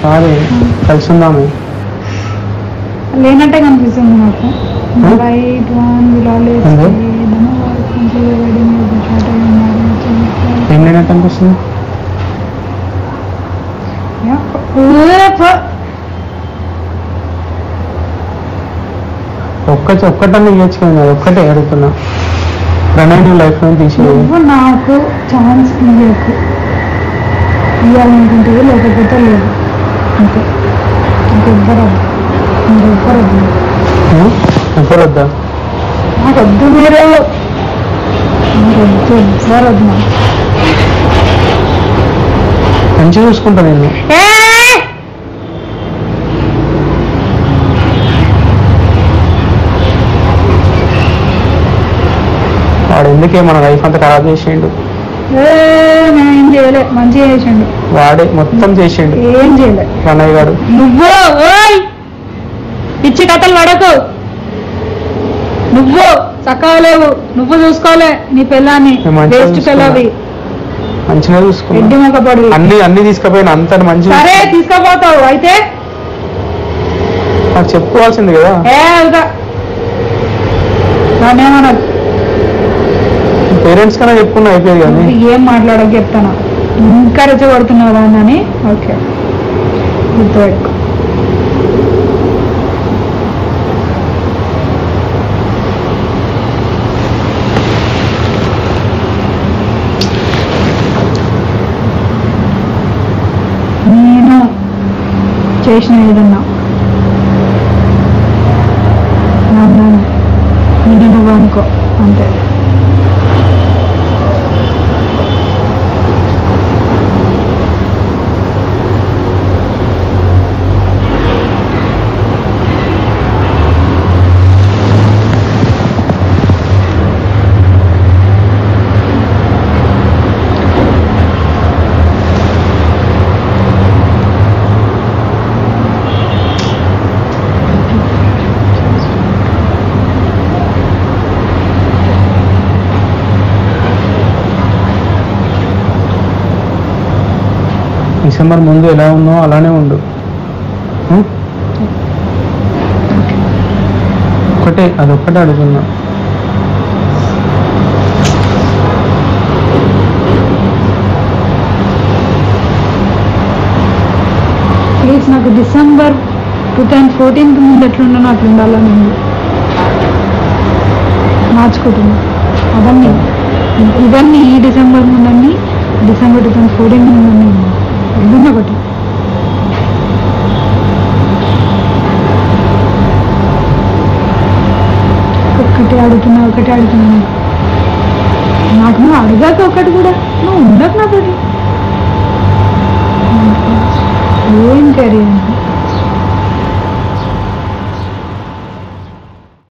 కాదే కలిసి ఉందాము లేనట్టే కనిపిస్తుంది నాకు Hmm? వైట్ వన్ విలాలే ఏంది? ఏం లేనట్టు అనిపిస్తుంది ఒక్కటి ఒక్కటన్నా ఇవ్వచ్చు కదా ఒక్కటే అడుగుతున్నా ప్రణయ్ నువ్వు లైఫ్ లో తీసి నువ్వు నాకు ఛాన్స్ ఇవ్వకు ఇవ్వాలనుకుంటే లేకపోతే లేదు అంతే ఇంకెవ్వరు వద్దు ఇంకెవ్వరు వద్దు ఎవరు వద్దా నాకు వద్దు మీరు నాకు వద్దు ఎవ్వరు వద్దు నాకు మంచిగా చూసుకుంటా నేను వాడు ఎందుకే మన లైఫ్ అంతా ఖరాబ్ చేసిండు ఏ, నేనేం చేయలే మంచిగా చేసిండు వాడే మొత్తం చేసిండు ఏం చేయలే ప్రణయ్ గారు నువ్వు ఓయ్ పిచ్చి కథలు పడకు నువ్వు చక్కగా లేవు నువ్వు చూసుకోలే నీ పిల్లాన్ని నేను మంచిగా వేస్ట్ చూసుకున్నా. పిల్లవి మంచిగా రెడ్డి చూసుకున్నా మొక్కపడి అన్ని అన్ని తీసుకుపోయిన అంత మంచిగా సరే తీసుకుపోతావు అయితే నాకు చెప్పుకోవాల్సింది కదా ఏ వెళ్తా నానేమన్నది పేరెంట్స్ కన్నా చెప్పుకున్నా అయిపోయేది కానీ ఏం మాట్లాడక చెప్తాను ఇంకా రెచ్చగొడుతున్నావు అని ఓకే గుర్తుపెట్టుకో నేను చేసిన ఏదన్నా నన్ను ఇది నువ్వు అనుకో అంతే డిసెంబర్ ముందు ఎలా ఉన్నావు అలానే ఉండు ఉం? ఒకటే అదొక్కటే అడుగుతున్నా ప్లీజ్ నాకు డిసెంబర్ టూ థౌజండ్ ఫోర్టీన్కి ముందు ఎట్లున్నానో అట్లా ఉండాలని ఉంది మార్చుకుంటున్నా అవన్నీ ఇవన్నీ ఈ డిసెంబర్ ముందన్నీ డిసెంబర్ టూ థౌజండ్ ఫోర్టీన్ ముందన్నీ ఏదన్నా ఒకటి ఒకటి అడుగుతున్నా ఒకటి అడుగుతున్నా నాకు నువ్వు అడగాక ఒకటి కూడా నువ్వు ఉండకు నాతోటి ఏం కెరీర్